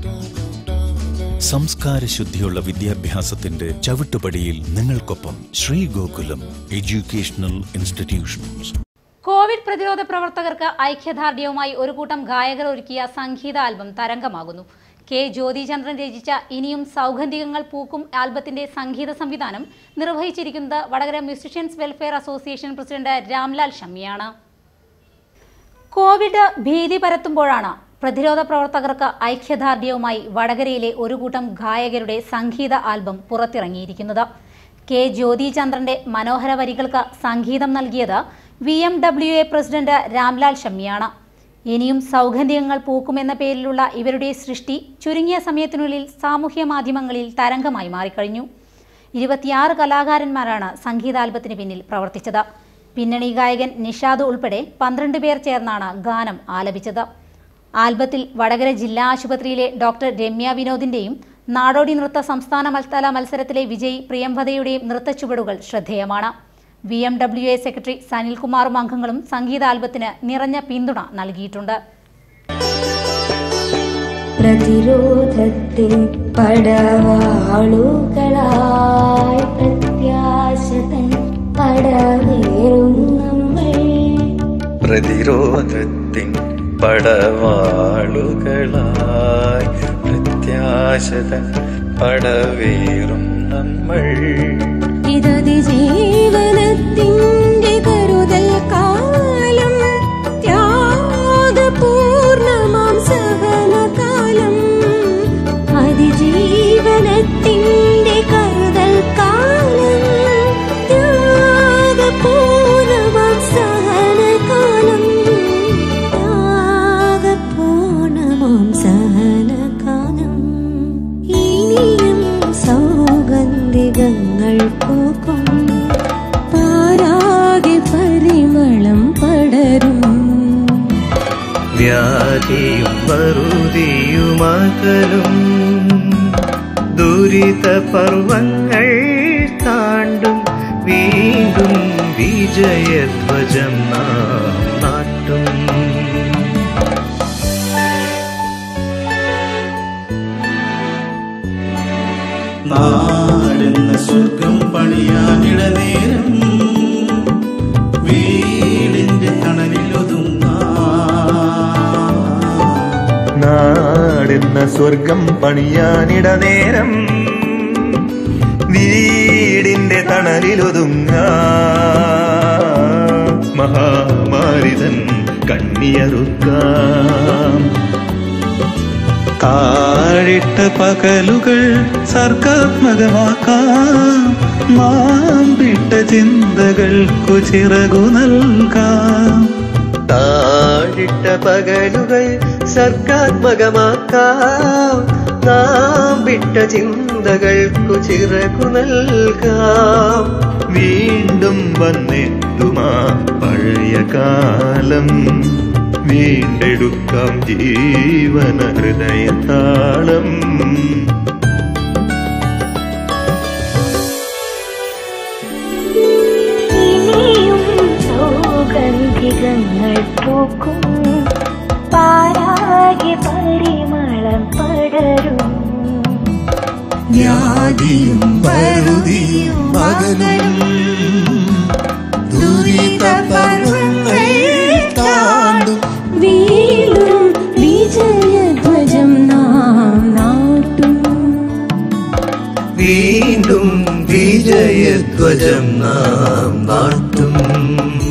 സംസ്കാര ശുദ്ധിയുള്ള വിദ്യാഭ്യാസത്തിന്റെ ചവിട്ടുപടിയിൽ നിങ്ങൾക്കൊപ്പം Sree Gokulam educational institutions Covid പ്രതിരോധ പ്രവർത്തകർക്ക് ഐക്യദാർഢ്യവുമായി ഒരു കൂട്ടം ഗായകർ ഒരുക്കിയ സംഗീത ആൽബം തരംഗമാകുന്നു കെ ജ്യോതിചന്ദ്രൻ രചിച്ച ഇനിയും സൗഗന്ധികങ്ങൾ പൂക്കും ആൽബത്തിന്റെ സംഗീത സംവിധാനം നിർവഹിച്ചിരിക്കുന്നത് Vadakara musicians welfare association president Ramlal ഷമ്മിയാണ് കോവിഡ് ഭീതി പരത്തുമ്പോഴാണ് പ്രതിരോധ പ്രവർത്തകർക്ക് ഐക്യദാർഢ്യവുമായി വടകരയിലെ ഒരു കൂട്ടം ഗായകരുടെ സംഗീത ആൽബം പുറത്തിറങ്ങിയിരിക്കുന്നത് കെ ജ്യോതിചന്ദ്രന്റെ മനോഹര വരികൾക്ക് സംഗീതം നൽകിയത് V M W A president Ramlal ഷമ്മിയാണ് ഇനിയും സൗഗന്ധികങ്ങൾ പൂക്കുമെന്ന പേരിലുള്ള ഇവരുടെ സൃഷ്ടി ചുരുങ്ങിയ സമയത്തിനുള്ളിൽ സാമൂഹ്യ മാധ്യമങ്ങളിൽ തരംഗമായി മാറിക്കഴിഞ്ഞു ഇരുപത്തിയാറ് കലാകാരന്മാരാണ് സംഗീതാൽബത്തിന് പിന്നിൽ പ്രവർത്തിച്ചത് പിന്നണി ഗായകൻ നിഷാദ് ഉൾപ്പെടെ പന്ത്രണ്ട് പേർ ചേർന്നാണ് ഗാനം ആലപിച്ചത് ആൽബത്തിൽ വടകര ജില്ലാ ആശുപത്രിയിലെ ഡോക്ടർ രമ്യ വിനോദിന്റെയും നാടോടി നൃത്ത സംസ്ഥാന മത്സര മത്സരത്തിലെ വിജയി പ്രിയംവദയുടെയും നൃത്തച്ചുവടുകൾ ശ്രദ്ധേയമാണ് V M W A secretary സനിൽകുമാറും അംഗങ്ങളും സംഗീതാൽബത്തിന് നിറഞ്ഞ പിന്തുണ നൽകിയിട്ടുണ്ട് പ്രതിരോധത്തിൻ പടവാളുകളായി പ്രത്യാശതൻ പടവേറും നമ്മൾ പ്രതിരോധത്തിൻ പടവാളുകളായി പ്രത്യാശതൻ പടവേറും നമ്മൾ ഇതതി ജീവനത്തിൻ്റെ കരുതൽ കാലം ത്യാഗപൂർണമാം സഹനകാലം അതിജീവനത്തിൻ്റെ കരുതൽ കാലം ത്യാഗപൂർണമാം സഹനകാലം ത്യാഗപൂർണമാം സഹനകാലം ഇനിയും സൗഗന്ധികങ്ങൾ പൂക്കും പാരാകെ പരിമളം പടരും വ്യാധിയും വറുതിയുമകലും ദുരിത പർവങ്ങൾ താണ്ടും വീണ്ടും വിജയധ്വജം നാം നാട്ടും നാടെന്ന സ്വർഗം പണിയാനിട നേരം വീടിന്റെ തണലിലൊതുങ്ങ നാടെന്ന സ്വർഗം പണിയാനിട നേരം വീടിന്റെ തണലിലൊതുങ്ങ മഹാമാരിതൻ കണ്ണിയറുക്കാം താഴിട്ട പകലുകൾ സർഗാത്മകമാക്കാം നാം വിട്ട ചിന്തകൾക്കു ചിറകു നൽകാം താഴിട്ട പകലുകൾ സർഗാത്മകമാക്കാം നാം വിട്ട ചിന്തകൾക്കു ചിറകു നൽകാം വീണ്ടും വന്നെത്തുമാ പഴയ കാലം വീണ്ടെടുക്കാം ജീവന ഹൃദയതാളം ഇനിയും സൗഗന്ധികങ്ങൾ പൂക്കും പാരാകെ പരിമളം പടരും വ്യാധിയും പരുതിയും പകലും ദുരിത പർവങ്ങൾ താണ്ടും വീണ്ടും വിജയധ്വജം നാം നാട്ടും വീണ്ടും വിജയധ്വജം നാം നാട്ടും